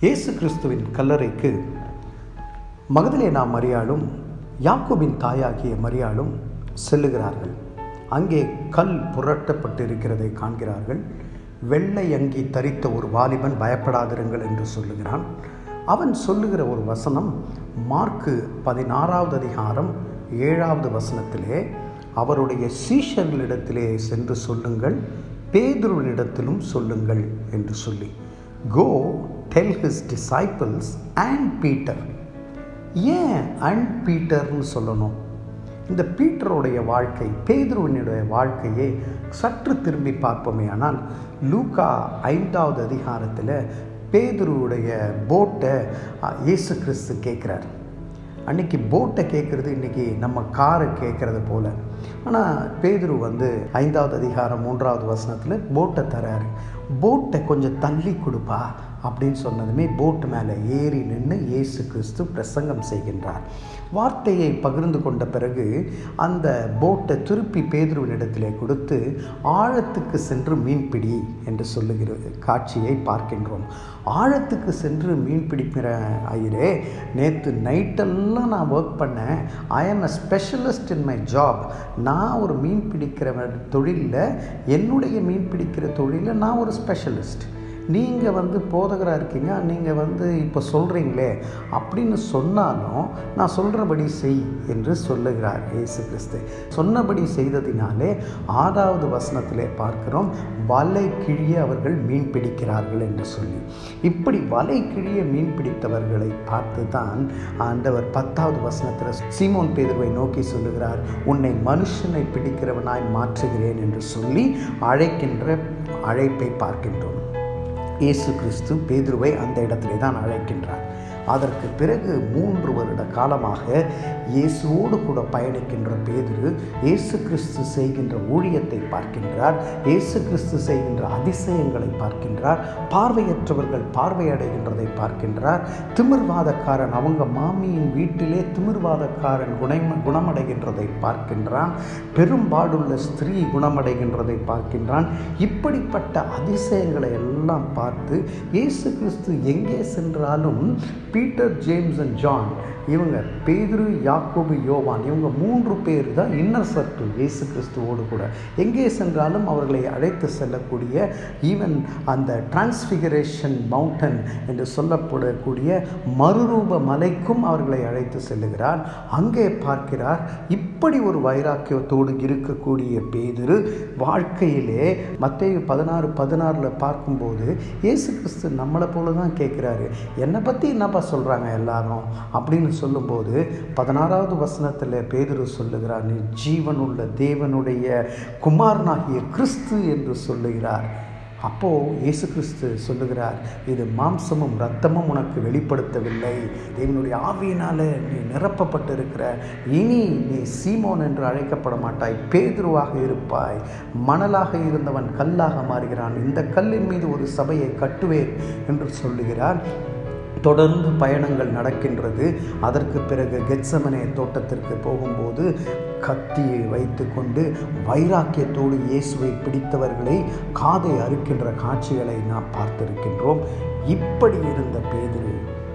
இயேசு கிறிஸ்துவின் கல்லறைக்கு மகதலேனா மரியாளும் யாக்கோபின் தாயாகிய மரியாளும் செல்லுகிறார்கள் அங்கே கல் புரட்டப்பட்டிருக்கிறதை காண்கிறார்கள் வெள்ளை அங்கி தரித்த ஒரு வாலிபன் பயப்படாதிருங்கள் என்று சொல்லுகிறான் அவன் சொல்லுகிற ஒரு வசனம் மார்க்கு பதினாறாவது அதிகாரம் ஏழாவது வசனத்திலே அவருடைய சீஷர்களிடத்திலே சென்று சொல்லுங்கள் பேதுருவினிடத்திலும் சொல்லுங்கள் என்று சொல்லி go tell his disciples and Peter ஏன் அண்ட் பீட்டர்னு சொல்லணும் இந்த பீட்டருடைய வாழ்க்கை பேதுருவனுடைய வாழ்க்கையை சற்று திரும்பி பார்ப்போமே ஆனால் லூக்கா ஐந்தாவது அதிகாரத்தில் பேதுருவுடைய போட்டை இயேசு கிறிஸ்து கேட்குறார் அன்றைக்கி போட்டை கேட்குறது இன்றைக்கி நம்ம காரை கேட்குறது போல் ஆனால் பேதுரு வந்து ஐந்தாவது அதிகாரம் மூன்றாவது வசனத்தில் போட்டை தராரு போட்டை கொஞ்சம் தள்ளி கொடுப்பா அப்படின்னு சொன்னதுமே போட்டு மேலே ஏறி நின்று இயேசு கிறிஸ்து பிரசங்கம் செய்கின்றார் வார்த்தையை பகிர்ந்து கொண்ட பிறகு அந்த போட்டை திருப்பி பேதுருவினிடத்திலே கொடுத்து ஆழத்துக்கு சென்று மீன்பிடி என்று சொல்லுகிற காட்சியை பார்க்கின்றோம் ஆழத்துக்கு சென்று மீன் பிடிக்கிற ஐயரே நேற்று நைட்டெல்லாம் நான் ஒர்க் பண்ணேன் I am a specialist in my job நான் ஒரு மீன் பிடிக்கிற தொழிலில் என்னுடைய மீன் பிடிக்கிற தொழிலில் நான் ஒரு ஸ்பெஷலிஸ்ட் நீங்கள் வந்து போதகராக இருக்கீங்க நீங்கள் வந்து இப்போ சொல்கிறீங்களே அப்படின்னு சொன்னாலும் நான் சொல்கிறபடி செய் என்று சொல்லுகிறார் இயேசு கிறிஸ்து சொன்னபடி செய்ததினாலே ஆறாவது வசனத்திலே பார்க்கிறோம் வலை கிழிய அவர்கள் மீன் பிடிக்கிறார்கள் என்று சொல்லி இப்படி வலை கிழிய மீன் பிடித்தவர்களை பார்த்து தான் ஆண்டவர் பத்தாவது வசனத்தில் சீமோன் பேதுருவை நோக்கி சொல்லுகிறார் உன்னை மனுஷனை பிடிக்கிறவனாய் மாற்றுகிறேன் என்று சொல்லி அழைக்கின்ற அழைப்பை பார்க்கின்றோம் இயேசு கிறிஸ்து பேதுருவை அந்த இடத்திலே தான் அழைக்கின்றார் அதற்கு பிறகு மூன்று வருட காலமாக இயேசுவோடு கூட பயணிக்கின்ற பேதுரு இயேசு கிறிஸ்து செய்கின்ற ஊழியத்தை பார்க்கின்றார் இயேசு கிறிஸ்து செய்கின்ற அதிசயங்களை பார்க்கின்றார் பார்வையற்றவர்கள் பார்வையடைகின்றதை பார்க்கின்றார் திமிர்வாதக்காரன் அவங்க மாமியின் வீட்டிலே திமிர்வாதக்காரன் குணம் குணமடைகின்றதை பார்க்கின்றான் பெரும்பாடுள்ள ஸ்திரீ குணமடைகின்றதை பார்க்கின்றான் இப்படிப்பட்ட அதிசயங்களை எல்லாம் பார்த்து இயேசு கிறிஸ்து எங்கே சென்றாலும் பீட்டர் ஜேம்ஸ் அண்ட் ஜான் இவங்க பேதுரு யாக்கோபு யோவான் இவங்க மூன்று பேர் தான் இன்னர் சர்க்கிள் இயேசு கிறிஸ்துவோடு கூட எங்கே சென்றாலும் அவர்களை அழைத்து செல்லக்கூடிய ஈவன் அந்த டிரான்ஸ்ஃபிகரேஷன் மவுண்டன் என்று சொல்லப்படக்கூடிய மறுரூப மலைக்கும் அவர்களை அழைத்து செல்லுகிறார் அங்கே பார்க்கிறார் இப்படி ஒரு வைராக்கியத்தோடு இருக்கக்கூடிய பேதுரு வாழ்க்கையிலே மத்திய பதினாறு பதினாறில் பார்க்கும்போது இயேசு கிறிஸ்து நம்மளை போல தான் கேட்குறாரு என்னை பற்றி என்னப்பா சொல்கிறாங்க எல்லாரும் அப்படின்னு சொல்லும்போது பதினாறாவது வசனத்தில் பேதுரு சொல்லுகிறார் நீ ஜீவனுள்ள தேவனுடைய குமாரனாகிய கிறிஸ்து என்று சொல்லுகிறார் அப்போது இயேசு கிறிஸ்து சொல்லுகிறார் இது மாம்சமும் இரத்தமும் உனக்கு வெளிப்படுத்தவில்லை தேவனுடைய ஆவியினால் நீ நிரப்பப்பட்டிருக்கிற இனி நீ சீமோன் என்று அழைக்கப்பட மாட்டாய் பேதுருவாக இருப்பாய் மணலாக இருந்தவன் கல்லாக மாறுகிறான் இந்த கல்லின் மீது ஒரு சபையை கட்டுவேன் என்று சொல்லுகிறார் தொடர்ந்து பயணங்கள் நடக்கின்றது அதற்கு பிறகு கெட்சமனே தோட்டத்திற்கு போகும்போது கத்தியை வைத்து கொண்டு வைராக்கியத்தோடு இயேசுவை பிடித்தவர்களை காதை அறுக்கின்ற காட்சிகளை நாம் பார்த்திருக்கின்றோம் இப்படி இருந்த பேதிரு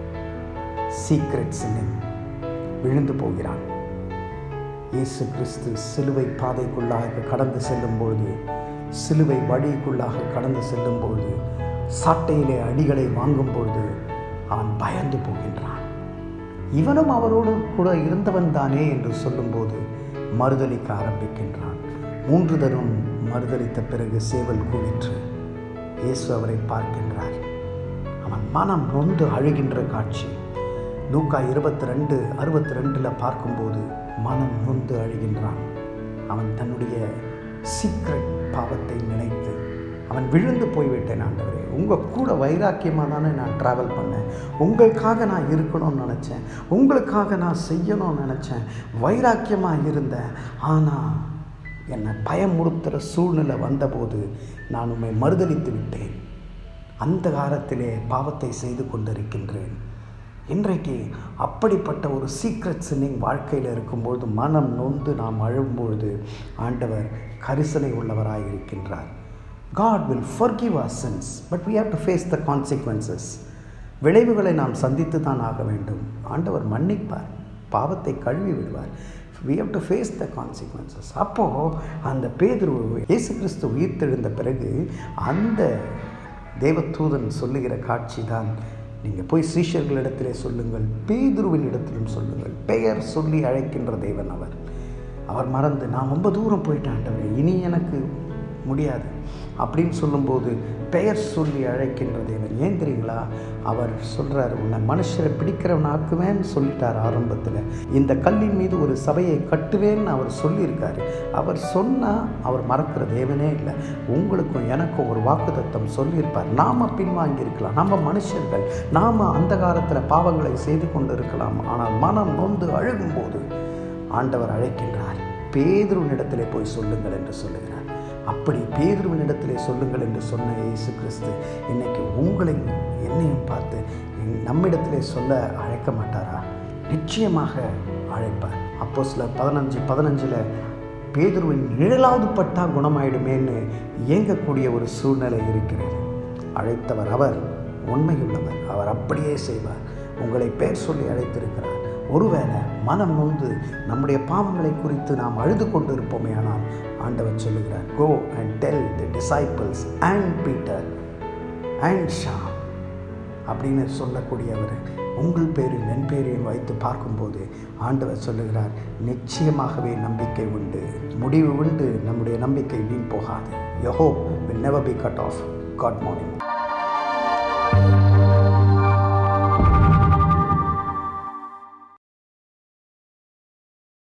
சீக்ரெட்ஸில் விழுந்து போகிறான் இயேசு கிறிஸ்து சிலுவை பாதைக்குள்ளாக கடந்து செல்லும் பொழுது சிலுவை வழிக்குள்ளாக கடந்து செல்லும் பொழுது சாட்டையிலே அடிகளை வாங்கும் பொழுது அவன் பயந்து போகின்றான் இவனும் அவரோடு கூட இருந்தவன் தானே என்று சொல்லும்போது மறுதளிக்க ஆரம்பிக்கின்றான் மூன்று தரும் மறுதளித்த பிறகு சேவல் கூவிற்று இயேசு அவரை பார்க்கின்றார் அவன் மனம் நொந்து அழுகின்ற காட்சி லூக்கா இருபத்தி ரெண்டு அறுபத்தி ரெண்டில் பார்க்கும்போது மனம் நொந்து அழுகின்றான் அவன் தன்னுடைய சீக்ரெட் பாவத்தை நினைத்து அவன் விழுந்து போய்விட்டேன் ஆண்டவரே உங்கள் கூட வைராக்கியமாக தானே நான் ட்ராவல் பண்ணேன் உங்களுக்காக நான் இருக்கணும்னு நினச்சேன் உங்களுக்காக நான் செய்யணும்னு நினச்சேன் வைராக்கியமாக இருந்தேன் ஆனால் என்னை பயமுறுத்துகிற சூழ்நிலை வந்தபோது நான் உண்மை மறுதளித்து விட்டேன் அந்த காலத்திலே பாவத்தை செய்து கொண்டிருக்கின்றேன் இன்றைக்கு அப்படிப்பட்ட ஒரு சீக்ரெட் சின்னிங் வாழ்க்கையில் இருக்கும்பொழுது மனம் நொந்து நாம் அழும்பொழுது ஆண்டவர் கரிசனை உள்ளவராய் இருக்கின்றார் God will forgive our sins, but we have to face the consequences. விளைவுகளை நாம் சந்தித்து தான் ஆக வேண்டும் ஆண்டவர் மன்னிப்பார் பாவத்தை கழுவி விடுவார் we have to face the consequences அப்போது அந்த பேதுரு இயேசு கிறிஸ்து உயிர்த்தெழுந்த பிறகு அந்த தேவதூதன் சொல்லுகிற காட்சி தான் நீங்கள் போய் சீஷர்களிடத்திலே சொல்லுங்கள் பேதுருவின் இடத்திலும் சொல்லுங்கள் பெயர் சொல்லி அழைக்கின்ற தேவன் அவர் அவர் மறந்து நான் ரொம்ப தூரம் போயிட்டேன் ஆண்டவரே இனி எனக்கு முடியாது அப்படின்னு சொல்லும்போது பெயர் சொல்லி அழைக்கின்ற தேவன் ஏன் தெரியுங்களா அவர் சொல்கிறார் உன்னை மனுஷரை பிடிக்கிறவன் ஆக்குவேன்னு சொல்லிட்டார் ஆரம்பத்தில் இந்த கல்லின் மீது ஒரு சபையை கட்டுவேன்னு அவர் சொல்லியிருக்காரு அவர் சொன்னால் அவர் மறக்கிற தேவனே இல்லை உங்களுக்கும் எனக்கும் ஒரு வாக்குத்தத்தம் சொல்லியிருப்பார் நாம் பின்வாங்கி இருக்கலாம் நம்ம மனுஷர்கள் நாம் அந்த காலத்தில் பாவங்களை செய்து கொண்டு இருக்கலாம் ஆனால் மனம் நொந்து அழுகும்போது ஆண்டவர் அழைக்கின்றார் பேதுருவனிடத்திலே போய் சொல்லுங்கள் என்று சொல்லுகிறார் அப்படி பேதுருவனிடத்திலே சொல்லுங்கள் என்று சொன்ன இயேசு கிறிஸ்து இன்னைக்கு உங்களையும் என்னையும் பார்த்து நம்மிடத்திலே சொல்ல அழைக்க மாட்டாரா நிச்சயமாக அழைப்பார் அப்போ சில பதினஞ்சு பதினஞ்சில் பேதுருவின் நிழலாவது பட்டா குணமாயிடுமேன்னு இயங்கக்கூடிய ஒரு சூழ்நிலை இருக்கிறது அழைத்தவர் அவர் உண்மையுள்ளவர் அவர் அப்படியே செய்வார் உங்களை பேர் சொல்லி அழைத்திருக்கிறார் ஒருவேளை மனம் நொந்து நம்முடைய பாவங்களை குறித்து நாம் அழுது கொண்டு இருப்போமே ஆனால் ஆண்டவர் சொல்லுகிறார் go and tell the disciples and Peter and ஷா அப்படின்னு சொல்லக்கூடியவர் உங்கள் பேரில் என் பேரையும் வைத்து பார்க்கும்போது ஆண்டவர் சொல்லுகிறார் நிச்சயமாகவே நம்பிக்கை உண்டு முடிவு உண்டு நம்முடைய நம்பிக்கை வீண் போகாது யஹோ will never be cut off good morning